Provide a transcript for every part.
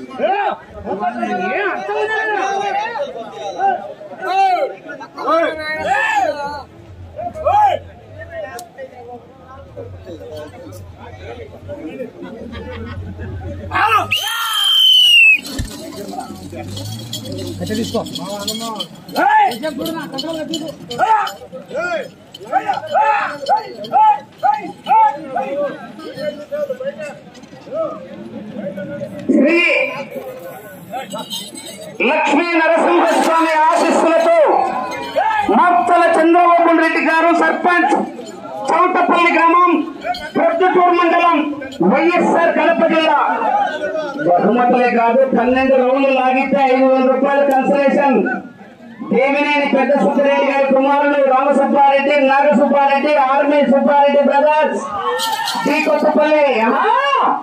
శ్రీ లక్ష్మీ నరసింహస్వామి ఆశీస్సులతో మత్తల చంద్రబాబు రెడ్డి గారు సర్పంచ్ చౌటపల్లి గ్రామం ప్రొద్దుటూరు మండలం వైఎస్ఆర్ కడప జిల్లా బహుమతులే కాదు పన్నెండు రౌండ్లు లాగితే ఐదు వేల రూపాయల కన్సలేషన్ దేవినేని పెద్ద సుబ్బరెడ్డి గారి కుమారులు రామసుబ్బారెడ్డి నాగసుబ్బారెడ్డి ఆర్మీ సుబ్బారెడ్డి బ్రదర్స్ శ్రీ కొత్తపల్లి ఆహా!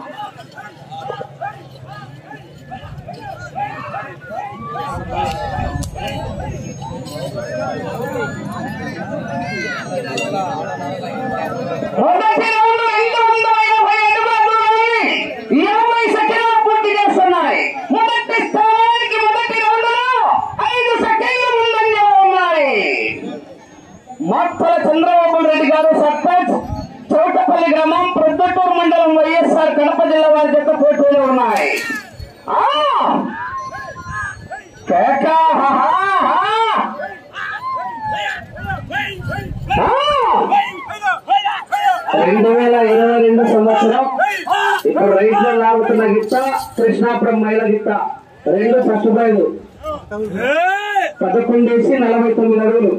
మొదటి రౌండ్ రెండు వందల ఎనభై అడుగుల దూరాన్ని ఇరవై సెకండ్లు పూర్తి చేస్తున్నాయి మొదటి స్థానానికి మొదటి రౌండ్లో ఐదు సెకండ్లు ముందంజలో ఉన్నాయి మత్తల చంద్రబాబు రెడ్డి గారు సర్పంచ్ చౌటపల్లి గ్రామం ప్రొద్దుటూరు మండలం వైఎస్ఆర్ కడప జిల్లా వారి జత పోటీలు ఉన్నాయి ఆ! కేక! హా, హా, హా! ఆ! రెండు వేల ఇరవై రెండు సంవత్సరం ఇప్పుడు రైట్ లో లాగుతున్న గిత్త కృష్ణాపురం మైల గిత్త రెండు ఫస్ట్ ప్రైజ్ పదకొండేసి నలభై తొమ్మిది అడుగులు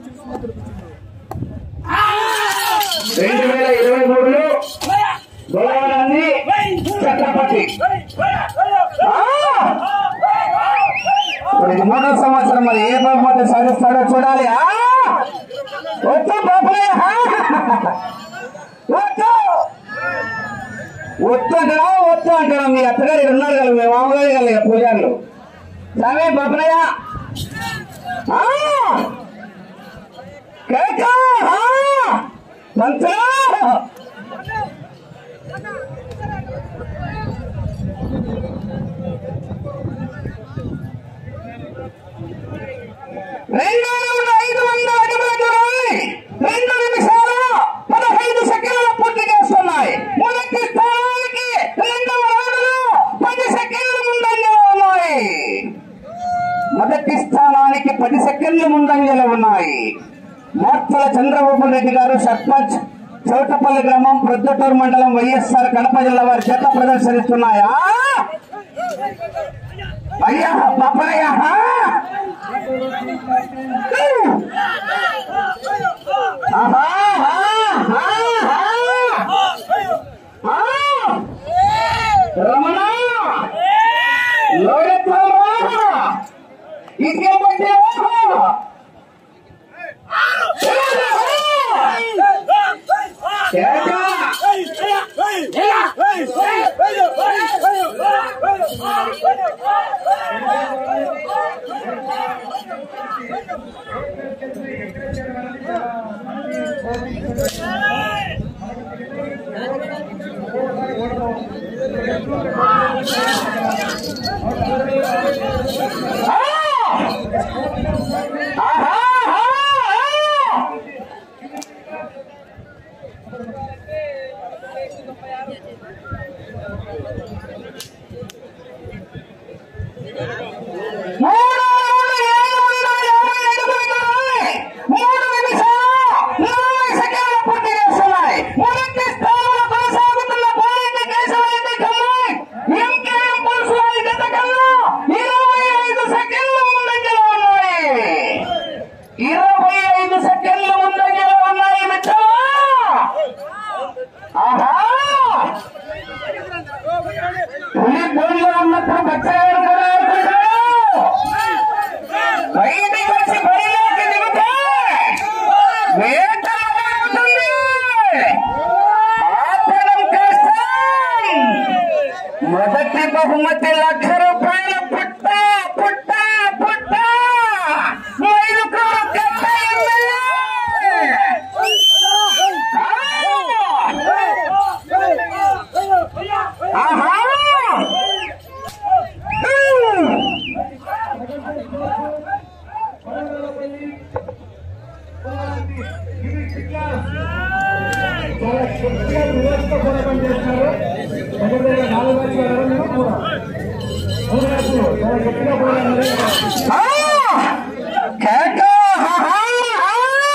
రెండు వేల ఇరవై మూడులో గోదావరాన్ని చక్రపతి ఆ! ఇప్పుడు ఇది మూడో సంవత్సరం మరి ఏ బహుమతి సాధిస్తాడో చూడాలి ఆ! వద్దు బాబులే ఆ! వద్దు వద్దు అంటారా వద్దు అంటారా మీ అత్తగారు ఇక్కడ ఉన్నారు కదా మీ మామగారు కదా ఇక పూజారులు సరే బాబులయ్య ఆ! కేక! ఆ! మంత్రా! రెండు రౌండ్లు ఐదు వందల అడుగుల దూరాన్ని రెండు నిమిషాలు పదహైదు సెకండ్ల పూర్తి చేస్తున్నాయి మొదటి స్థానానికి రెండవ రౌండ్లో పది సెకండ్ల ముందంజలో ఉన్నాయి మొదటి స్థానానికి పది సెకండ్ల ముందంజలో ఉన్నాయి మార్తల చంద్రబాబు రెడ్డి గారు సర్పంచ్ చౌటపల్లి గ్రామం ప్రొద్దుటూరు మండలం వైఎస్ఆర్ కడప జిల్లా వారి చేత ప్రదర్శనిస్తున్నాయా అయ్యా పాపయ్యా ఆహా ఆహా, ఆహా. ఆ! రమణ లోయత్వరా ఇదే బట్టే ఆహా ఆహా మూడు ఏడు వందల యాభై అడుగుల దూరాన్ని మూడు నిమిషాలు నలభై సెకండ్ల పూర్తి చేస్తున్నాయి మొదటి స్థానంలో కొనసాగుతున్న పోరెడ్డి కేశవరెడ్డి కమ్మాయి ఎంకేఎం పులుసు వారి జత కన్నా ఇరవై ఐదు సెకండ్లు ముందంజలో ఉన్నాయి ఇరవై ఐదు సెకండ్లు ముందంజలో ఉన్నాయి మిత్రమా ఆహా పులి బోన్లో ఉన్నప్పుడు బచ్చాడు కూడా ఆడుకుంటాడు బయటికి వచ్చి బరిలోకి దిగితే వేట ఉంటుంది ఆపడం కష్టం మొదటి బహుమతి లక్ష రూపాయల పుట్ట పుట్ట పుట్ట మైలుకూరు గట్ట ఎమ్మెల్యే. ఆహా ఆ! కేక! హా, హా, హా!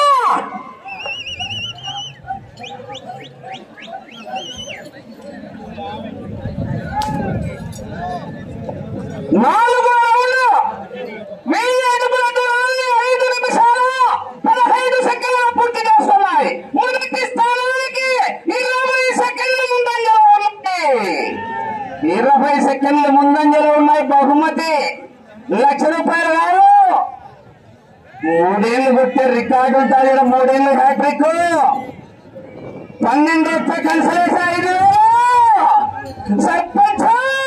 నాలుగో రౌండ్ వెయ్యి అడుగుల దూరాన్ని ఐదు నిమిషాలు పదహైదు సెకండ్లు పూర్తి చేస్తున్నాయి మొదటి స్థానానికి ఇరవై సెకండ్లు ముందంజలో ఉన్నాయి ఇరవై సెకండ్లు ముందంజలో ఉన్నాయి బహుమతి లక్ష రూపాయలు కాదు మూడేళ్లు కొట్టే రికార్డు ఉంటుంది ఈడ మూడేళ్లు హ్యాట్రిక్ పన్నెండు రూపాయలు కన్సలేషన్ ఐదు వేలు. సర్పంచ్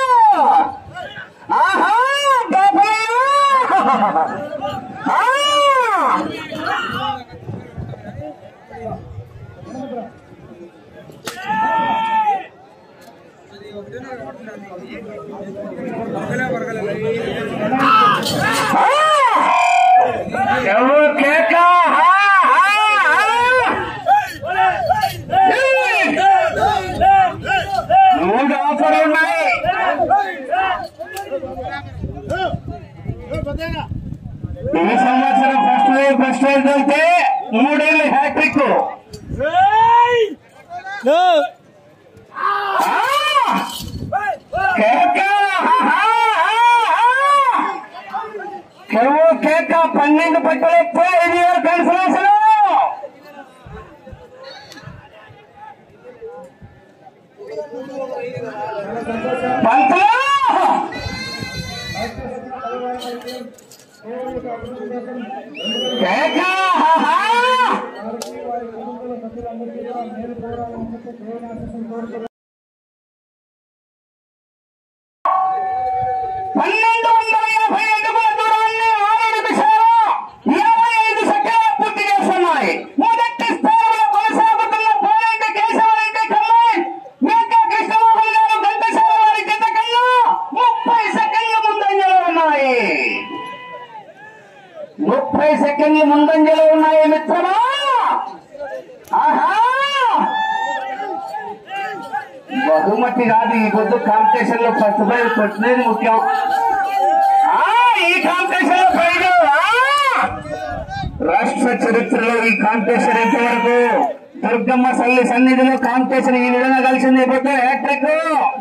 ఆహా బాబయ్య! ఆ! ఆ! ఎవరు కేక హా, హా, హా! ఏయ్! మూడు ఆఫర్లు ఉన్నాయి ఈ సంవత్సరం ఫస్ట్ వేవ్ ఫస్ట్ వేవ్ వెళ్తే మూడేళ్ళు హ్యాట్రిక్ కేవో కేక పన్నెండు పట్టలు ఐదు వేలు కన్ఫరెన్స్ పంతులు కేక పన్నెండు వందల యాభై అడుగుల దూరాన్ని ఆరు నిమిషాలు ఇరవై ఐదు సెకండ్లు పూర్తి చేస్తున్నాయి మొదటి స్థానంలో కొనసాగుతున్న పోలంటి కేశవరెడ్డి కమ్మాయి మేకా కృష్ణమోహన్ గారు ఘంటసాల వారి జత కన్నా ముప్పై సెకండ్ల ముందంజలో ఉన్నాయి ముప్పై సెకండ్లు ముందంజలో ఉన్నాయి మిత్రమా ఆహా బహుమతి కాదు ఈ పొద్దు కాంపిటీషన్ లో ఫస్ట్ ప్రైజ్ కొట్టినది ముఖ్యం ఆ, ఈ కాంపిటీషన్ లో ప్రైజ్ ఆ! రాష్ట్ర చరిత్రలో ఈ కాంపిటీషన్ ఇంతవరకు దుర్గమ్మ సల్లి సన్నిధిలో కాంపిటీషన్ ఈ విధంగా కలిసింది ఇప్పుడు హ్యాట్రిక్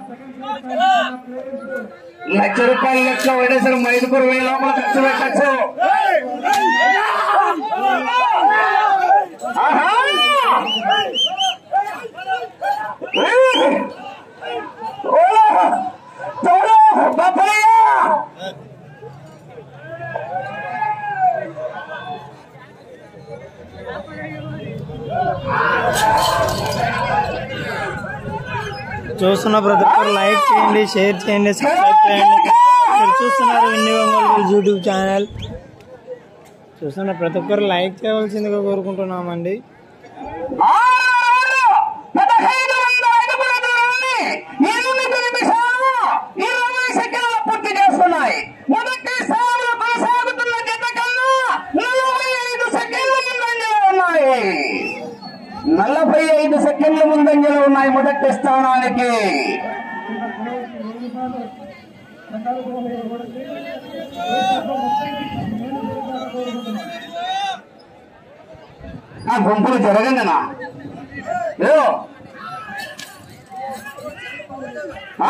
లక్ష రూపాయలు లెక్క ఒకటేసారి ఐదుగురు వేల లోపల ఖర్చు పెట్టచ్చు ఆహా! ఏయ్! ఓలా! తోడు! బాపయ్య! చూస్తున్న ప్రతి ఒక్కరు లైక్ చేయండి షేర్ చేయండి సబ్స్క్రైబ్ చేయండి మీరు చూస్తున్నారు విన్ని ఒంగోలు యూట్యూబ్ ఛానల్ చూస్తున్న ప్రతి ఒక్కరు లైక్ చేయవలసిందిగా కోరుకుంటున్నామండి ఆరు! పదహైదు వందల అడుగుల దూరాన్ని ఎనిమిది నిమిషాలు ఇరవై సెకండ్లు పూర్తి చేస్తున్నాయి మొదటి స్థానంలో కొనసాగుతున్న జత కన్నా నలభై ఐదు సెకండ్ల ముందంజలో ఉన్నాయి నలభై ఐదు సెకండ్ల ముందంజలో ఉన్నాయి మొదటి స్థానానికి ఆ గుంపులు జరగండి నా ఏదో ఆ!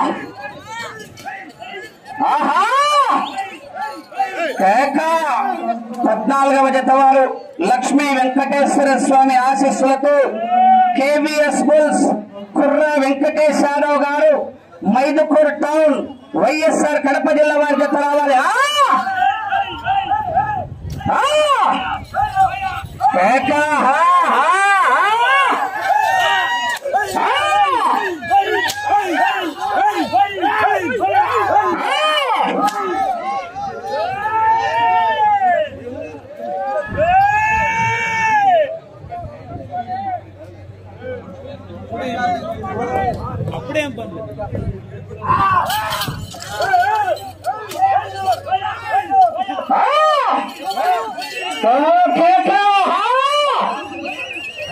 ఆహా కేక పద్నాలుగవ జత వారు లక్ష్మీ వెంకటేశ్వర స్వామి ఆశీస్సులతో కేవీఎస్ బుల్స్ కుర్ర వెంకటేష్ యాదవ్ గారు మైదుకూరు టౌన్ వైఎస్ఆర్ కడప జిల్లా వారి జత రావాలి ఆ! ఆ! కేక హా, హా, హా! ఆ! అప్పుడేం పని ఆ! కేక హా!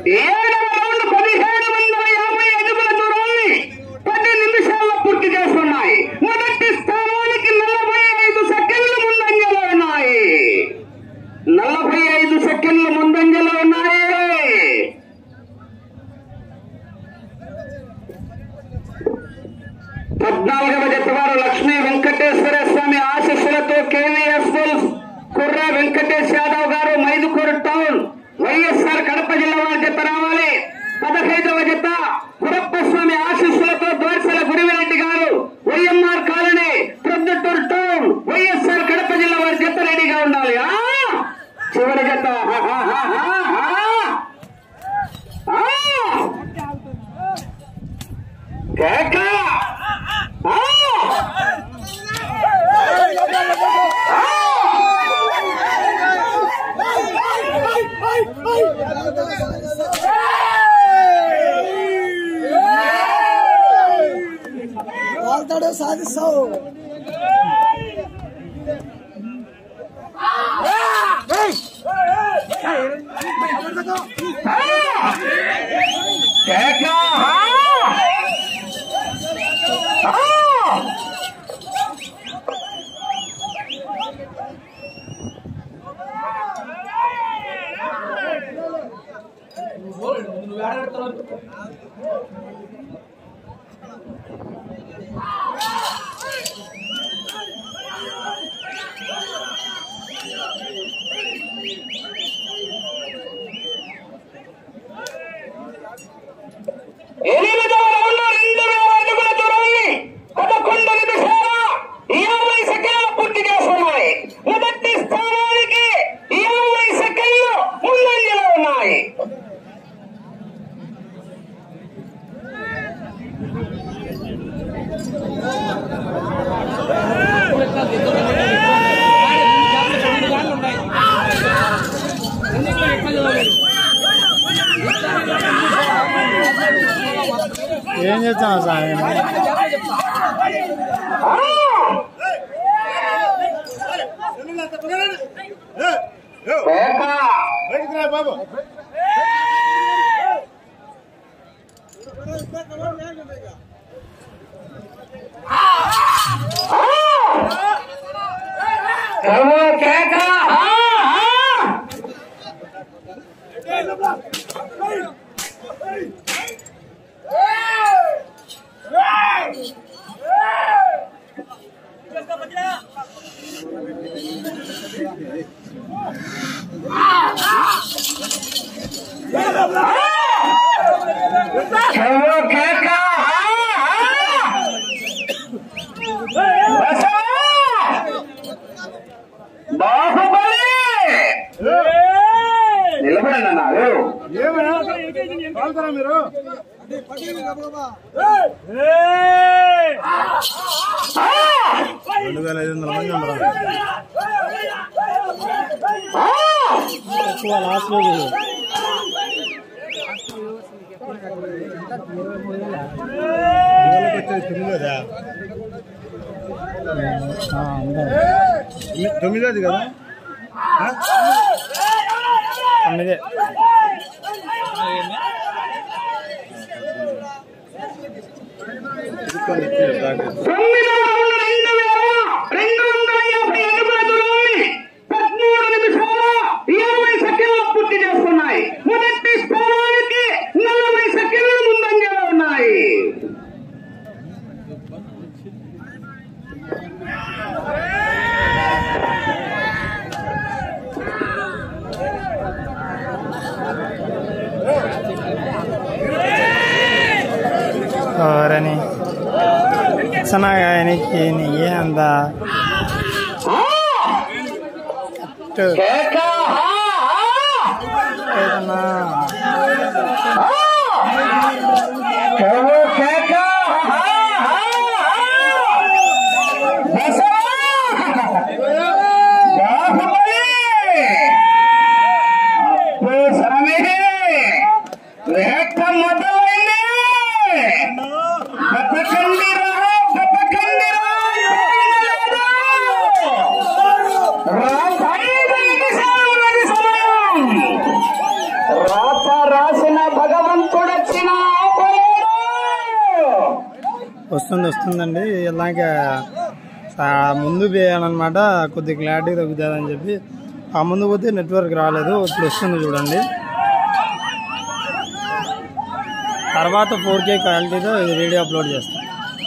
ఏడవ రౌండ్ పదిహేడు వందల యాభై అడుగుల దూరాన్ని పది నిమిషాల్లో పూర్తి చేస్తున్నాయి మొదటి స్థానానికి నలభై ఐదు సెకండ్లు ముందంజలో ఉన్నాయి నలభై ఐదు సెకండ్లు ముందంజలో ఉన్నాయి పద్నాలుగవ జతవారు లక్ష్మీ వెంకటేశ్వర స్వామి ఆశీస్సులతో కేవీఎస్ ఫుల్స్ కుర్ర వెంకటేష్ యాదవ్ గారు మైదుకూరు టౌన్ వైఎస్ఆర్ కడప జిల్లా వారి జత రావాలి పదహైదవ జత కురప్ప స్వామి ఆశీస్సులతో దోర్సల గురివిరెడ్డి గారు YMR colony Proddatur town YSR Kadapa జిల్లా వారి జత రెడీగా ఉండాలి ఆ చివరి జత హా, హా, హా, హా, హా. ఆ! కేక ఆ! వాళ్తాడు సాధిస్తావు కేక ఆ! ఆ! ఎనిమిదవ రౌండ్ రెండు వేల అడుగుల దూరాన్ని పదకొండు నిమిషాల ఇరవై సెకండ్లు పూర్తి చేస్తున్నాయి మొదటి స్థానానికి ఇరవై సెకండ్లు ముందంజలో ఉన్నాయి ఏం చేస్తాను స్వామి ఆ! కేక బాబు కరువు కేక ఆ! ఆ! కరువు కేక ఆ! ఆ! బసవ! బాహుబలి నిలబడండి అన్నారు ఏమన్నా పాల్గొరా మీరు రెండు వేల ఐదు వందల మంది ఉన్నారు ఎక్కువ లాస్ట్ రోజు పిల్లలకి వచ్చేది తొమ్మిదిదా ఆ, అంతే. తొమ్మిదోది కదా ఆ? తొమ్మిదే తీసుకొని ఇచ్చి ప్రాక్టీస్ తొమ్మిదవ రౌండ్ రెండు వేల రెండు వందల యాభై అడుగుల దూరాన్ని పదమూడు నిమిషాల ఇరవై సెకండ్లు పూర్తి చేస్తున్నాయి మొదటి స్థానానికి నలభై సెకండ్లు ముందంజలో ఉన్నాయి ಅವರನಿ ಚೆನ್ನಾಗಿ ನೀ ಅಂದ ఆ! ಅಷ್ಟು కేక ఆ! ಇದನ್ನ ఆ! కరువు కేక ఆ! ఆ! ఆ! బసవ! బాహుబలి! అబ్బో స్వామి! వేట మొదలైంది బతకండి రా బతకండి రా రాత రాసిన వస్తుంది వస్తుందండి ఇలాగే ఆ ముందు అనమాట కొద్దిగా క్లారిటీ తగ్గుతుందని చెప్పి ఆ ముందు పోతే నెట్వర్క్ రాలేదు ఇప్పుడు వస్తుంది చూడండి తర్వాత ఫోర్ కే క్వాలిటీతో ఇది వీడియో అప్లోడ్ చేస్తాం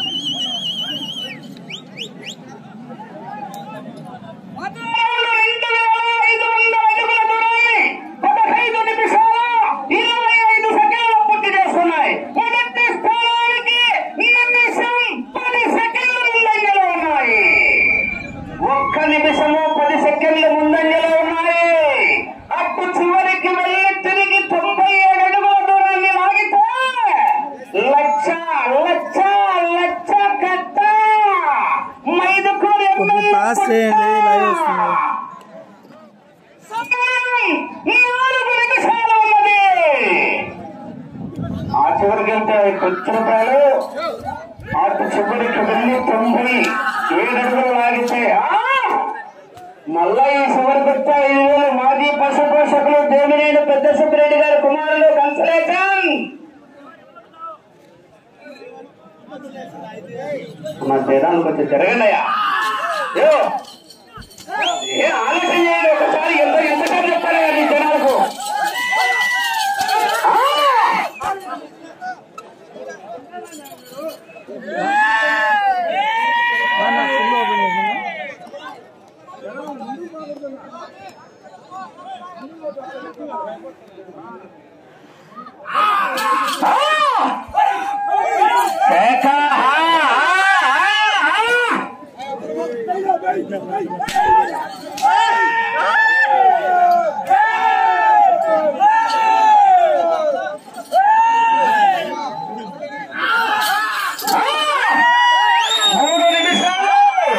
రెండు వేల ఐదు వందల అడుగుల దూరాన్ని పదహైదు నిమిషాల ఇరవై ఐదు సెకండ్ల పూర్తి చేస్తున్నాయి మొదటి స్థానానికి నిమిషం పది సెకండ్ల ముందంజలో ఉన్నాయి ఒక్క నిమిషము పది సెకండ్ల ముందంజలో ఉన్నాయి అటు చివరికి వెళ్ళి తిరిగి తొంభై ఏడు అడుగుల దూరాన్ని లాగితే లక్ష లక్ష లక్ష కట్ట మైదుకూరు కొద్ది పాస్ చేయండి లైవ్ వస్తుంది ఆ చివరికి వెళ్తే కొద్ది రూపాయలు అటు చివరికి వెళ్ళి తొంభై ఏడు అడుగులు లాగితే ఆ! మళ్ళా ఈ చివరికి వస్తే ఐదు వేలు మాజీ పశు పోషకులు దేవినేని పెద్ద సుబ్బిరెడ్డి గారి కుమారులు కన్సలేషన్ మా జనాలు కొంచెం జరగండియా ఏ ఆలోచన చేయండి ఒకసారి ఎంత ఎంతకని చెప్పాలి కదా ఈ జనాలకు ఆ! కేక! ఆ! ఆ! ఆ! ఆ! మూడు నిమిషాలు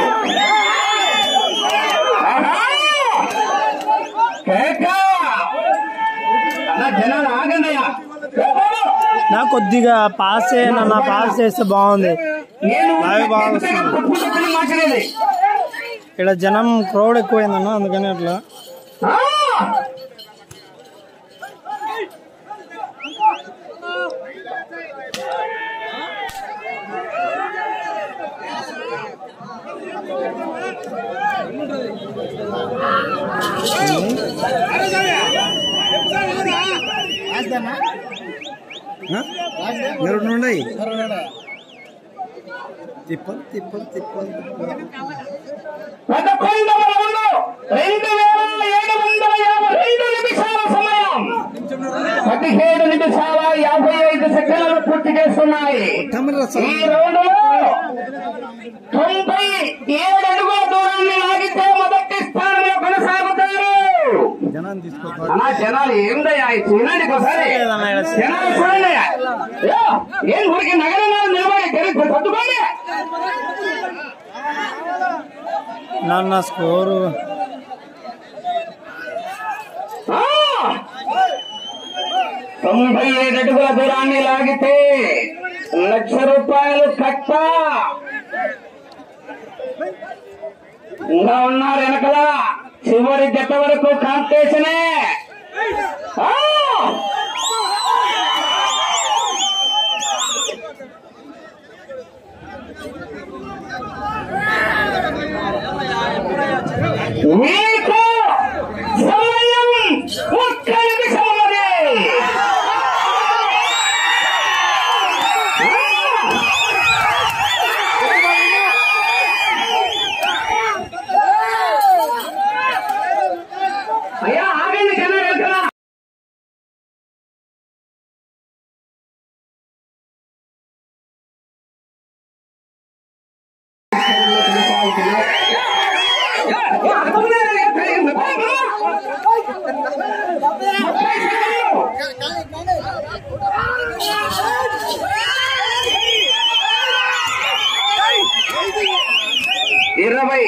ఆహా! కేక! అన్న జనాలు ఆగండియా నా కొద్దిగా పాస్ చేయండి అన్న పాస్ చేస్తే బాగుంది నేను బాగా బాగా వస్తుంది. తప్పు తప్పని మాట్లాడేది ఇక్కడ జనం క్రౌడ్ ఎక్కువైందన్న అందుకని అట్లా ఆ! మీరు ఉన్నాయి తిప్పలు తిప్పలు తిప్పలు తిప్పలు పదకొండవ రౌండ్ రెండు వేల ఏడు వందల యాభై రెండు నిమిషాల సమయం పదిహేడు నిమిషాల యాభై ఐదు సెకండ్లు పూర్తి చేస్తున్నాయి ఈ రౌండ్ లో తొంభై ఏడు అడుగుల దూరాన్ని లాగితే మొదటి స్థానంలో కొనసాగుతారు జనాన్ని తీసుకో అన్నా జనాలు ఏందయ్యా ఇది చూడండి ఒకసారి లేదన్నా, ఇక్కడ జనాలు చూడండి అయ్యో, ఏం ఊరికి నగరంలో నిలబడి గెలిపి సర్దుకోండి నాన్న స్కోరు ఆ! తొంభై ఏడు అడుగుల దూరాన్ని లాగితే లక్ష రూపాయలు కట్ట ఇంకా ఉన్నారు వెనకల చివరి జత వరకు కాంపిటీషనే ఆ! మీకు సమయం ఒక్క నిమిషం ఉన్నది అయ్యా ఆగండి జనాలు వెనకాల. ఇరవై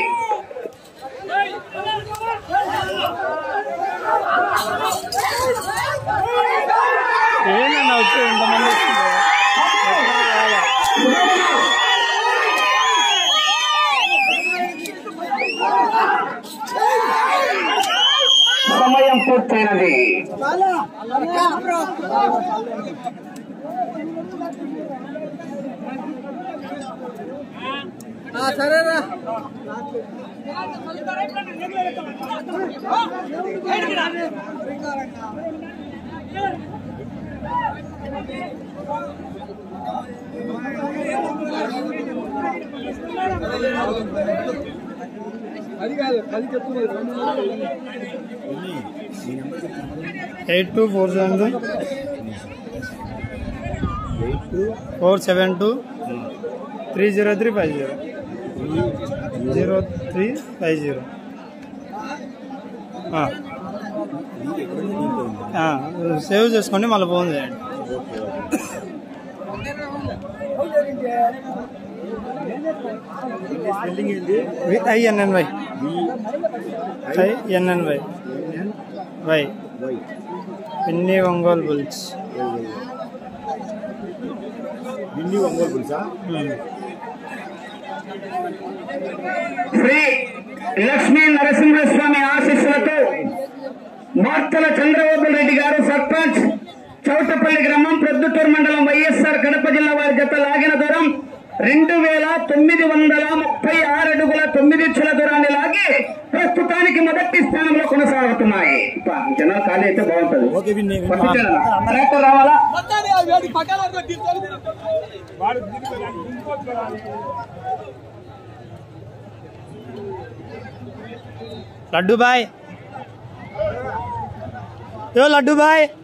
ఏంటన్నా వచ్చి ఇంతమంది వస్తుంది సమయం పూర్తయినది సరేనా అది కాదు అది చెప్తున్నది eight two four seven two four seven two three zero three five zero zero three five zero save చేసుకోండి మళ్ళీ ఫోన్ చేయండి స్పెల్లింగ్ ఏంటి ఐఎన్ఎన్వై ఐఎన్ఎన్వై వై వై పిన్ని ఒంగోలు బుల్స్ విన్ని ఒంగోలు పులుసా శ్రీ లక్ష్మీ నరసింహస్వామి ఆశీస్సులతో మార్తల చంద్రబాబు రెడ్డి గారు సర్పంచ్ చౌటపల్లి గ్రామం ప్రొద్దుటూరు మండలం వైఎస్ఆర్ కడప జిల్లా వారి జత లాగిన దూరం రెండు వేల తొమ్మిది వందల ముప్పై ఆరు అడుగుల తొమ్మిది ఇచ్చుల దూరాన్ని లాగి ప్రస్తుతానికి మొదటి స్థానంలో కొనసాగుతున్నాయి అబ్బా, జనాలు ఖాళీ అయితే బాగుంటది ఓకే విన్ని ఫస్ట్ జనాలా? ట్రాక్టర్ రావాలా లడ్డు బాయ్ యో లడ్డు బాయ్